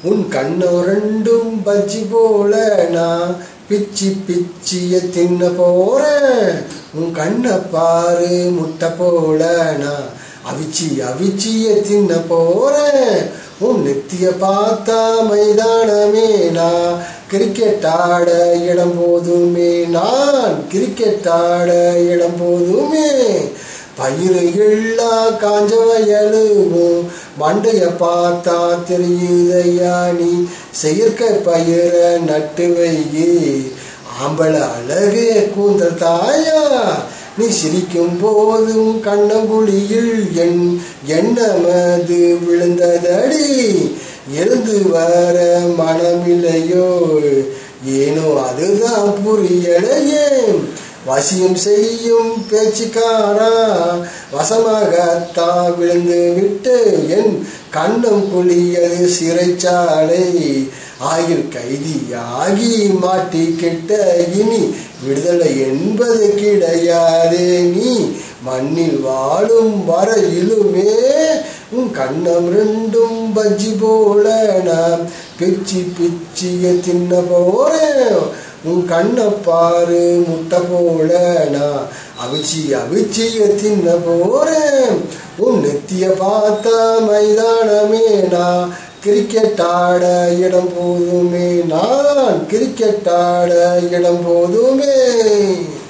உன் கண்ணோ ரெண்டும் பஜ்ஜி போல நான் பிச்சி பிச்சிய தின்ன போறேன் உன் கண்ணை பாரு முட்டை போல நான் அவிச்சி அவிச்சிய தின்ன போறேன் உன் நெத்திய பார்த்தா மைதானமே நான் கிரிக்கெட் ஆட இடம் போதுமே நான் கிரிக்கெட் ஆட இடம் போதுமே பயிறு எல்லாம் காஞ்ச வயலுவும் மண்டைய பார்த்தா தெரியுதையா நீ செயற்கை பயிரை நட்டு வையே ஆம்பளை அழகு கூந்தல் தாயா நீ சிரிக்கும் போதும் கண்ணங்குழியில் என் எண்ணமது விழுந்ததடி எழுந்து வர மனமில்லையோ ஏனோ அதுதான் புரியலையே வசியம் செய்யும் பேச்சுக்காரா வசமாகத்தான் விழுந்து விட்டு என் கண்ணம் குழியது சிறைச்சாலை ஆயில் கைதியாகி மாட்டிக்கிட்ட இனி விடுதலை என்பது கிடையாதே நீ மண்ணில் வாழும் வரையிலுமே உன் கண்ணம் ரெண்டும் பஜ்ஜி போல நான் பிச்சி பிச்சிய தின்ன போறேன் உன் கண்ணை பாரு முட்டை போல நான் அவிச்சி அவிச்சிய தின்ன போறேன் உன் நெத்திய பார்த்த மைதானமே நான் கிரிக்கெட் ஆட இடம் போதுமே நான் கிரிக்கெட் ஆட இடம் போதுமே